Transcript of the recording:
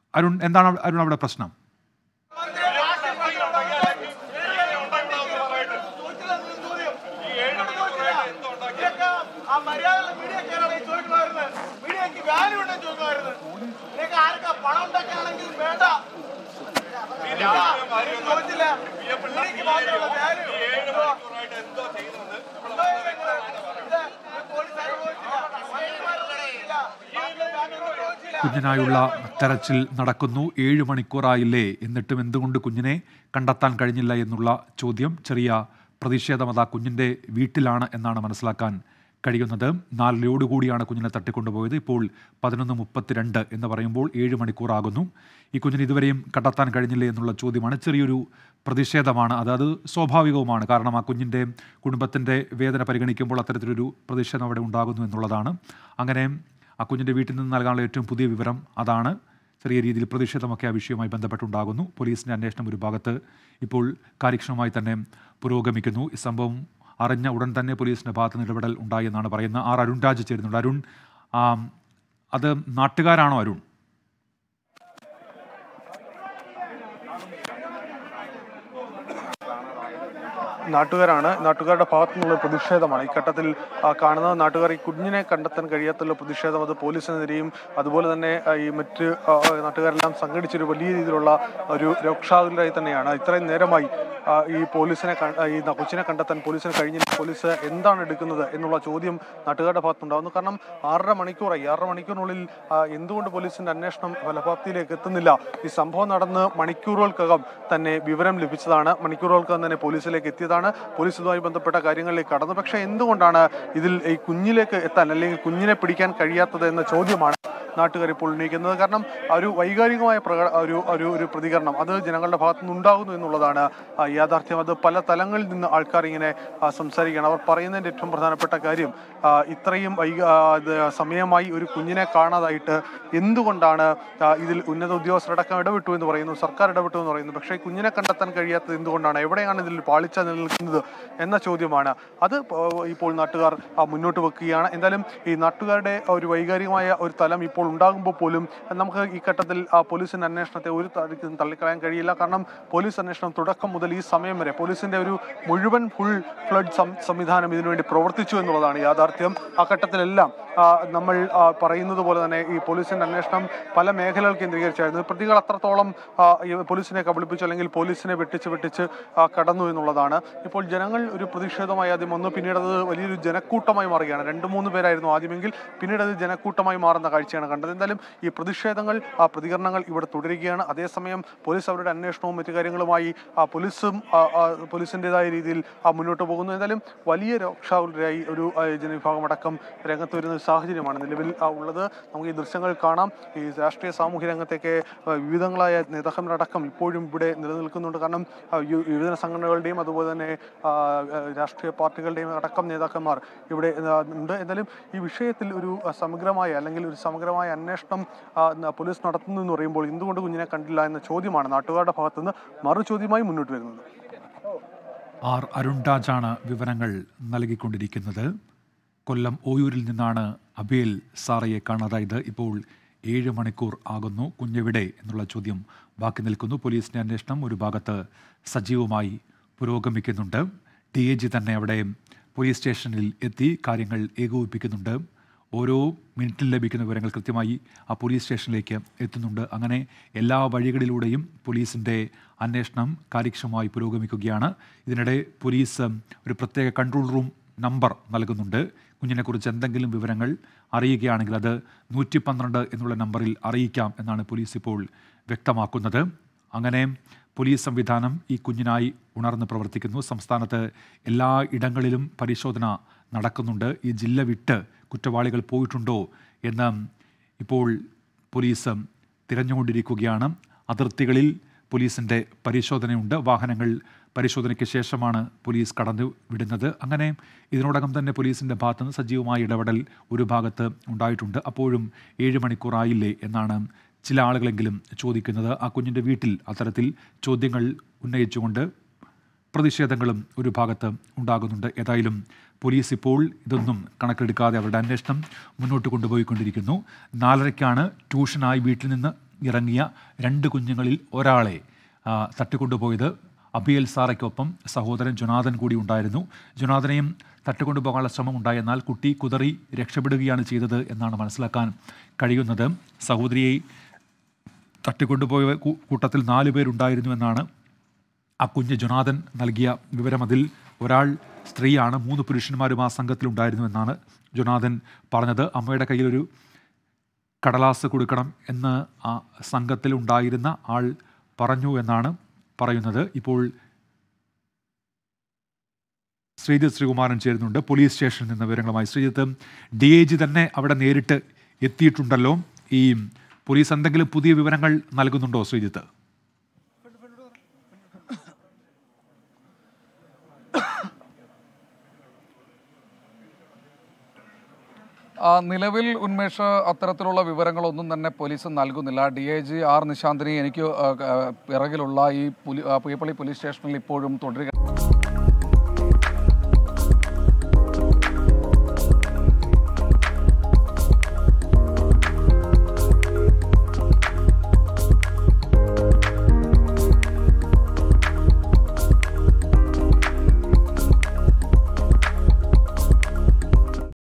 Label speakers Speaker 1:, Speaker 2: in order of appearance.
Speaker 1: അരുൺ എന്താണ് അരുൺ അവിടെ പ്രശ്നം
Speaker 2: ആ മര്യാദ മീഡിയ കയറാണ് ചോദിക്കുമായിരുന്നു മീഡിയക്ക് വാല്യൂ ഉണ്ടെന്ന് ചോദിക്കുമായിരുന്നു നിങ്ങൾക്ക് ആർക്കാ പണം ഉണ്ടാക്കാണെങ്കിൽ വേണ്ട ചോദിച്ചില്ല മീഡിയക്ക് മാത്രമുള്ള വാല്യൂ
Speaker 1: കുഞ്ഞിനായുള്ള തെരച്ചിൽ നടക്കുന്നു ഏഴ് മണിക്കൂറായില്ലേ എന്നിട്ടും എന്തുകൊണ്ട് കുഞ്ഞിനെ കണ്ടെത്താൻ കഴിഞ്ഞില്ല എന്നുള്ള ചോദ്യം ചെറിയ പ്രതിഷേധം അതാ കുഞ്ഞിൻ്റെ വീട്ടിലാണ് എന്നാണ് മനസ്സിലാക്കാൻ കഴിയുന്നത് നാലിലോടുകൂടിയാണ് കുഞ്ഞിനെ തട്ടിക്കൊണ്ടുപോയത് ഇപ്പോൾ പതിനൊന്ന് മുപ്പത്തിരണ്ട് എന്ന് പറയുമ്പോൾ ഏഴ് മണിക്കൂറാകുന്നു ഈ കുഞ്ഞിന് ഇതുവരെയും കണ്ടെത്താൻ കഴിഞ്ഞില്ലേ എന്നുള്ള ചോദ്യമാണ് ചെറിയൊരു പ്രതിഷേധമാണ് അതായത് സ്വാഭാവികവുമാണ് കാരണം ആ കുഞ്ഞിൻ്റെ കുടുംബത്തിൻ്റെ വേദന പരിഗണിക്കുമ്പോൾ അത്തരത്തിലൊരു പ്രതിഷേധം അവിടെ ഉണ്ടാകുന്നു എന്നുള്ളതാണ് അങ്ങനെ ആ കുഞ്ഞിൻ്റെ വീട്ടിൽ നിന്ന് നൽകാനുള്ള ഏറ്റവും പുതിയ വിവരം അതാണ് ചെറിയ രീതിയിൽ പ്രതിഷേധമൊക്കെ ആ വിഷയവുമായി ബന്ധപ്പെട്ടുണ്ടാകുന്നു പോലീസിൻ്റെ അന്വേഷണം ഒരു ഭാഗത്ത് ഇപ്പോൾ കാര്യക്ഷമമായി തന്നെ പുരോഗമിക്കുന്നു ഈ സംഭവം അറിഞ്ഞ ഉടൻ തന്നെ പോലീസിൻ്റെ ഭാഗത്ത് നിന്ന് ഇടപെടൽ ഉണ്ടായി എന്നാണ് പറയുന്നത് ആർ അരുൺ രാജ് ചേരുന്നുണ്ട് അരുൺ ആ, അത് നാട്ടുകാരാണോ അരുൺ
Speaker 3: നാട്ടുകാരാണ് നാട്ടുകാരുടെ ഭാഗത്തു നിന്നുള്ള പ്രതിഷേധമാണ് ഈ ഘട്ടത്തിൽ ആ, കാണുന്നത് നാട്ടുകാർ ഈ കുഞ്ഞിനെ കണ്ടെത്താൻ കഴിയാത്തുള്ള പ്രതിഷേധം അത് പോലീസിനെതിരെയും അതുപോലെ തന്നെ ആ, ഈ മറ്റ് ആ, നാട്ടുകാരെല്ലാം സംഘടിച്ചൊരു വലിയ രീതിയിലുള്ള ഒരു രക്ഷാകുലരായി തന്നെയാണ് ഇത്രയും നേരമായി ആ, ഈ പോലീസിനെ ക- ആ, ഈ ന- കൊച്ചിനെ കണ്ടെത്താൻ പോലീസിന് കഴിഞ്ഞില്ല പോലീസ് എന്താണ് എടുക്കുന്നത് എന്നുള്ള ചോദ്യം നാട്ടുകാരുടെ ഭാഗത്തുണ്ടാകുന്നു കാരണം ആറര മണിക്കൂറായി ആറര മണിക്കൂറിനുള്ളിൽ ആ, എന്തുകൊണ്ട് പോലീസിന്റെ അന്വേഷണം ഫലപ്രാപ്തിയിലേക്ക് എത്തുന്നില്ല ഈ സംഭവം നടന്ന് മണിക്കൂറുകൾക്കകം തന്നെ വിവരം ലഭിച്ചതാണ് മണിക്കൂറുകൾക്കകം തന്നെ പോലീസിലേക്ക് എത്തിയതാണ് പോലീസ് ഇതുമായി ബന്ധപ്പെട്ട കാര്യങ്ങളിലേക്ക് കടന്നു പക്ഷേ എന്തുകൊണ്ടാണ് ഇതിൽ ഈ കുഞ്ഞിലേക്ക് എത്താൻ അല്ലെങ്കിൽ കുഞ്ഞിനെ പിടിക്കാൻ കഴിയാത്തത് എന്ന ചോദ്യമാണ് നാട്ടുകാർ ഇപ്പോൾ ഉന്നയിക്കുന്നത് കാരണം ആ ഒരു വൈകാരികമായ പ്രക ഒരു ഒരു ഒരു പ്രതികരണം അത് ജനങ്ങളുടെ ഭാഗത്തു നിന്നുണ്ടാകുന്നു എന്നുള്ളതാണ് ആ, യാഥാർത്ഥ്യം അത് പല തലങ്ങളിൽ നിന്ന് ആൾക്കാർ ഇങ്ങനെ ആ, സംസാരിക്കുകയാണ് അവർ പറയുന്നതിൻ്റെ ഏറ്റവും പ്രധാനപ്പെട്ട കാര്യം ആ, ഇത്രയും വൈക ആ, ഇത് സമയമായി ഒരു കുഞ്ഞിനെ കാണാതായിട്ട് എന്തുകൊണ്ടാണ് ആ, ഇതിൽ ഉന്നത ഉദ്യോഗസ്ഥരടക്കം ഇടപെട്ടു എന്ന് പറയുന്നു സർക്കാർ ഇടപെട്ടു എന്ന് പറയുന്നു പക്ഷേ ഈ കുഞ്ഞിനെ കണ്ടെത്താൻ കഴിയാത്തത് എന്തുകൊണ്ടാണ് എവിടെയാണ് ഇതിൽ പാളിച്ച നിലനിൽക്കുന്നത് എന്ന ചോദ്യമാണ് അത് പ- ഇപ്പോൾ നാട്ടുകാർ ആ, മുന്നോട്ട് വെക്കുകയാണ് എന്തായാലും ഈ നാട്ടുകാരുടെ ആ ഒരു വൈകാരികമായ ഒരു തലം ഇപ്പോൾ ഉണ്ടാകുമ്പോൾ പോലും നമുക്ക് ഈ ഘട്ടത്തിൽ ആ പോലീസിന്റെ അന്വേഷണത്തെ ഒരു തരത്തിലും തള്ളിക്കളയാൻ കഴിയില്ല കാരണം പോലീസ് അന്വേഷണം തുടക്കം മുതൽ ഈ സമയം വരെ പോലീസിന്റെ ഒരു മുഴുവൻ ഫുൾ ഫ്ലഡ് സംവിധാനം ഇതിനുവേണ്ടി പ്രവർത്തിച്ചു എന്നുള്ളതാണ് യാഥാർത്ഥ്യം ആ ഘട്ടത്തിലെല്ലാം ആ, നമ്മൾ ആ, പറയുന്നത് പോലെ തന്നെ ഈ പോലീസിന്റെ അന്വേഷണം പല മേഖലകൾ കേന്ദ്രീകരിച്ചായിരുന്നു പ്രതികൾ അത്രത്തോളം ആ, ഈ പോലീസിനെ കബളിപ്പിച്ചു അല്ലെങ്കിൽ പോലീസിനെ വെട്ടിച്ച് വെട്ടിച്ച് ആ, കടന്നു എന്നുള്ളതാണ് ഇപ്പോൾ ജനങ്ങൾ ഒരു പ്രതിഷേധമായി ആദ്യം വന്നു പിന്നീട് അത് വലിയൊരു ജനക്കൂട്ടമായി മാറുകയാണ് രണ്ട് മൂന്ന് പേരായിരുന്നു ആദ്യമെങ്കിൽ പിന്നീട് അത് ജനക്കൂട്ടമായി മാറുന്ന കാഴ്ചയാണ് കണ്ടത് എന്തായാലും ഈ പ്രതിഷേധങ്ങൾ ആ പ്രതികരണങ്ങൾ ഇവിടെ തുടരുകയാണ് അതേസമയം പോലീസ് അവരുടെ അന്വേഷണവും മറ്റു കാര്യങ്ങളുമായി ആ പോലീസും ആ, ആ, പോലീസിൻ്റെതായ രീതിയിൽ ആ, മുന്നോട്ട് പോകുന്നു എന്തായാലും വലിയ രക്ഷാകുലരായി ഒരു ആ, ജനവിഭാഗം അടക്കം രംഗത്ത് വരുന്ന ഒരു സാഹചര്യമാണ് നിലവിൽ ആ, ഉള്ളത് നമുക്ക് ഈ ദൃശ്യങ്ങൾ കാണാം ഈ രാഷ്ട്രീയ സാമൂഹ്യ രംഗത്തേക്ക് ആ, വിവിധങ്ങളായ നേതാക്കന്മാരടക്കം ഇപ്പോഴും ഇവിടെ നിലനിൽക്കുന്നുണ്ട് കാരണം ആ, യു- യുവജന സംഘടനകളുടെയും അതുപോലെ തന്നെ ആ, ആ, രാഷ്ട്രീയ പാർട്ടികളുടെയും അടക്കം നേതാക്കന്മാർ ഇവിടെ ആ, ഉണ്ട് എന്തായാലും ഈ വിഷയത്തിൽ ഒരു ആ, സമഗ്രമായ അല്ലെങ്കിൽ ഒരു സമഗ്രമായ അന്വേഷണം ആ, ന- പോലീസ് നടത്തുന്നു എന്ന് പറയുമ്പോൾ എന്തുകൊണ്ട് കുഞ്ഞിനെ കണ്ടില്ല എന്ന ചോദ്യമാണ് നാട്ടുകാരുടെ ഭാഗത്തുനിന്ന് മറു ചോദ്യമായി മുന്നോട്ട് വരുന്നത്
Speaker 1: ആർ അരുൺ രാജാണ് വിവരങ്ങൾ നൽകിക്കൊണ്ടിരിക്കുന്നത് കൊല്ലം ഓയൂരിൽ നിന്നാണ് അബേൽ സാറയെ കാണാതായത് ഇപ്പോൾ ഏഴ് മണിക്കൂർ ആകുന്നു കുഞ്ഞെവിടെ എന്നുള്ള ചോദ്യം ബാക്കി നിൽക്കുന്നു പോലീസിന്റെ അന്വേഷണം ഒരു ഭാഗത്ത് സജീവമായി പുരോഗമിക്കുന്നുണ്ട് ഡി എ ജി തന്നെ അവിടെ പോലീസ് സ്റ്റേഷനിൽ എത്തി കാര്യങ്ങൾ ഏകോപിപ്പിക്കുന്നുണ്ട് ഓരോ മിനിറ്റിൽ ലഭിക്കുന്ന വിവരങ്ങൾ കൃത്യമായി ആ പോലീസ് സ്റ്റേഷനിലേക്ക് എത്തുന്നുണ്ട് അങ്ങനെ എല്ലാ വഴികളിലൂടെയും പോലീസിൻ്റെ അന്വേഷണം കാര്യക്ഷമമായി പുരോഗമിക്കുകയാണ് ഇതിനിടെ പോലീസ് ഒരു പ്രത്യേക കൺട്രോൾ റൂം നമ്പർ നൽകുന്നുണ്ട് കുഞ്ഞിനെക്കുറിച്ച് എന്തെങ്കിലും വിവരങ്ങൾ അറിയുകയാണെങ്കിൽ അത് നൂറ്റി പന്ത്രണ്ട് എന്നുള്ള നമ്പറിൽ അറിയിക്കാം എന്നാണ് പോലീസ് ഇപ്പോൾ വ്യക്തമാക്കുന്നത് അങ്ങനെ പോലീസ് സംവിധാനം ഈ കുഞ്ഞിനായി ഉണർന്ന് പ്രവർത്തിക്കുന്നു സംസ്ഥാനത്ത് എല്ലാ ഇടങ്ങളിലും പരിശോധന നടക്കുന്നുണ്ട് ഈ ജില്ല വിട്ട് കുറ്റവാളികൾ പോയിട്ടുണ്ടോ എന്ന് ഇപ്പോൾ പോലീസ് തിരഞ്ഞുകൊണ്ടിരിക്കുകയാണ് അതിർത്തികളിൽ പോലീസിൻ്റെ പരിശോധനയുണ്ട് വാഹനങ്ങൾ പരിശോധനയ്ക്ക് ശേഷമാണ് പോലീസ് കടന്നു വിടുന്നത് അങ്ങനെ ഇതിനോടകം തന്നെ പോലീസിൻ്റെ ഭാഗത്തുനിന്ന് സജീവമായ ഇടപെടൽ ഒരു ഭാഗത്ത് ഉണ്ടായിട്ടുണ്ട് അപ്പോഴും ഏഴ് മണിക്കൂറായില്ലേ എന്നാണ് ചില ആളുകളെങ്കിലും ചോദിക്കുന്നത് ആ കുഞ്ഞിൻ്റെ വീട്ടിൽ അത്തരത്തിൽ ചോദ്യങ്ങൾ ഉന്നയിച്ചുകൊണ്ട് പ്രതിഷേധങ്ങളും ഒരു ഭാഗത്ത് ഉണ്ടാകുന്നുണ്ട് ഏതായാലും പോലീസ് ഇപ്പോൾ ഇതൊന്നും കണക്കെടുക്കാതെ അവരുടെ അന്വേഷണം മുന്നോട്ട് കൊണ്ടുപോയിക്കൊണ്ടിരിക്കുന്നു നാലരയ്ക്കാണ് ട്യൂഷനായി വീട്ടിൽ നിന്ന് ഇറങ്ങിയ രണ്ട് കുഞ്ഞുങ്ങളിൽ ഒരാളെ ആ, തട്ടിക്കൊണ്ടുപോയത് അബിയൽ സാറയ്ക്കൊപ്പം സഹോദരൻ ജൊനാഥൻ കൂടി ഉണ്ടായിരുന്നു ജൊനാഥനെയും തട്ടിക്കൊണ്ടുപോകാനുള്ള ശ്രമം ഉണ്ടായെന്നാൽ കുട്ടി കുതറി രക്ഷപ്പെടുകയാണ് ചെയ്തത് എന്നാണ് മനസ്സിലാക്കാൻ കഴിയുന്നത് സഹോദരിയെ തട്ടിക്കൊണ്ടുപോയ കൂ- കൂട്ടത്തിൽ നാല് പേരുണ്ടായിരുന്നു എന്നാണ് ആ കുഞ്ഞ് ജൊനാഥൻ നൽകിയ വിവരം അതിൽ ഒരാൾ സ്ത്രീയാണ് മൂന്ന് പുരുഷന്മാരും ആ സംഘത്തിലുണ്ടായിരുന്നു എന്നാണ് ജൊനാഥൻ പറഞ്ഞത് അമ്മയുടെ കയ്യിലൊരു കടലാസ് കൊടുക്കണം എന്ന് ആ സംഘത്തിൽ ഉണ്ടായിരുന്ന ആൾ പറഞ്ഞു എന്നാണ് പറയുന്നത് ഇപ്പോൾ ശ്രീജിത്ത് ശ്രീകുമാരൻ ചേരുന്നുണ്ട് പോലീസ് സ്റ്റേഷനിൽ നിന്ന് വിവരങ്ങളുമായി ശ്രീജിത്ത് ഡി ഐ ജി തന്നെ അവിടെ നേരിട്ട് എത്തിയിട്ടുണ്ടല്ലോ ഈ പോലീസ് എന്തെങ്കിലും പുതിയ വിവരങ്ങൾ നൽകുന്നുണ്ടോ ശ്രീജിത്ത്
Speaker 4: ആ, നിലവിൽ ഉന്മേഷ് അത്തരത്തിലുള്ള വിവരങ്ങളൊന്നും തന്നെ പോലീസ് നൽകുന്നില്ല D I G R Nishanthini എനിക്ക് ആ, ആ, പിറകിലുള്ള ഈ പുലി ആ, പുയപ്പള്ളി പോലീസ് സ്റ്റേഷനിൽ ഇപ്പോഴും തുടരുക